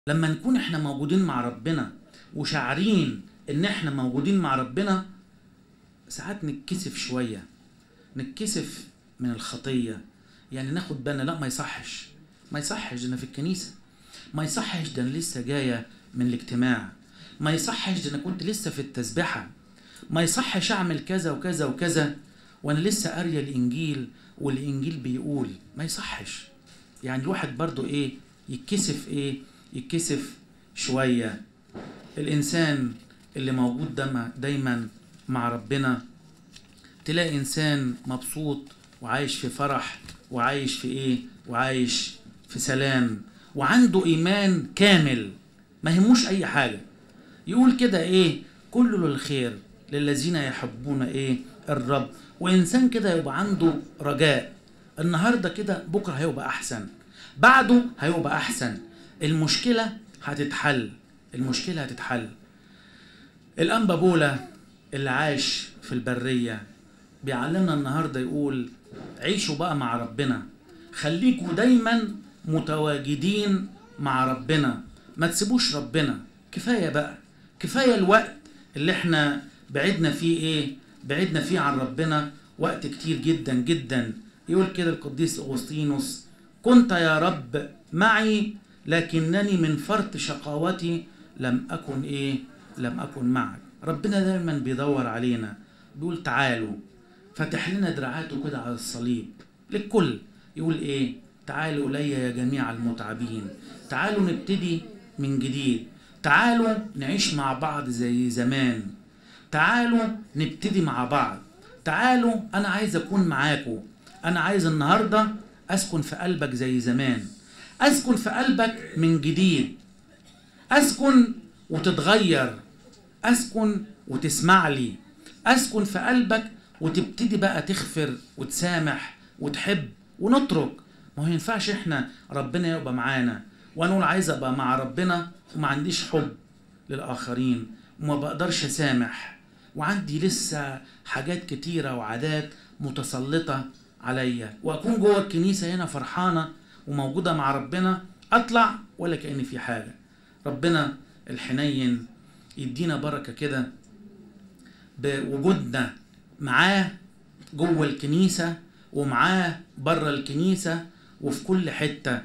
لما نكون احنا موجودين مع ربنا وشاعرين ان احنا موجودين مع ربنا ساعات نتكسف شوية نتكسف من الخطية يعني ناخد بالنا لا ما يصحش ما يصحش ده انا في الكنيسة ما يصحش ده انا لسه جاية من الاجتماع ما يصحش ده انا كنت لسه في التسبحة ما يصحش اعمل كذا وكذا وكذا وانا لسه قارية الانجيل والانجيل بيقول ما يصحش يعني الواحد برضو ايه يتكسف ايه يتكسف شوية الانسان اللي موجود دايما دايما مع ربنا تلاقي انسان مبسوط وعايش في فرح وعايش في ايه وعايش في سلام وعنده ايمان كامل ما يهموش اي حاجه يقول كده ايه كل للخير للذين يحبون ايه الرب وانسان كده يبقى عنده رجاء النهارده كده بكره هيبقى احسن بعده هيبقى احسن المشكله هتتحل المشكله هتتحل الانبا بولا اللي عاش في البريه بيعلمنا النهارده يقول عيشوا بقى مع ربنا خليكوا دايما متواجدين مع ربنا ما تسيبوش ربنا كفايه بقى كفايه الوقت اللي احنا بعدنا فيه ايه بعدنا فيه عن ربنا وقت كتير جدا جدا يقول كده القديس اغسطينوس كنت يا رب معي لكنني من فرط شقاوتي لم اكن ايه لم اكن معك ربنا دايما بيدور علينا بيقول تعالوا فتح لنا دراعاته كده على الصليب للكل يقول ايه تعالوا الي يا جميع المتعبين تعالوا نبتدي من جديد تعالوا نعيش مع بعض زي زمان تعالوا نبتدي مع بعض تعالوا انا عايز اكون معاكم انا عايز النهارده اسكن في قلبك زي زمان اسكن في قلبك من جديد اسكن وتتغير اسكن وتسمع لي اسكن في قلبك وتبتدي بقى تغفر وتسامح وتحب ونترك ما هو ينفعش احنا ربنا يبقى معانا وانا اقول عايز ابقى مع ربنا وما عنديش حب للاخرين وما بقدرش اسامح وعندي لسه حاجات كتيرة وعادات متسلطة عليا واكون جوه الكنيسة هنا فرحانة وموجودة مع ربنا اطلع ولا كأن في حاجة ربنا الحنين يدينا بركة كده بوجودنا معاه جوه الكنيسة ومعاه بره الكنيسة وفي كل حتة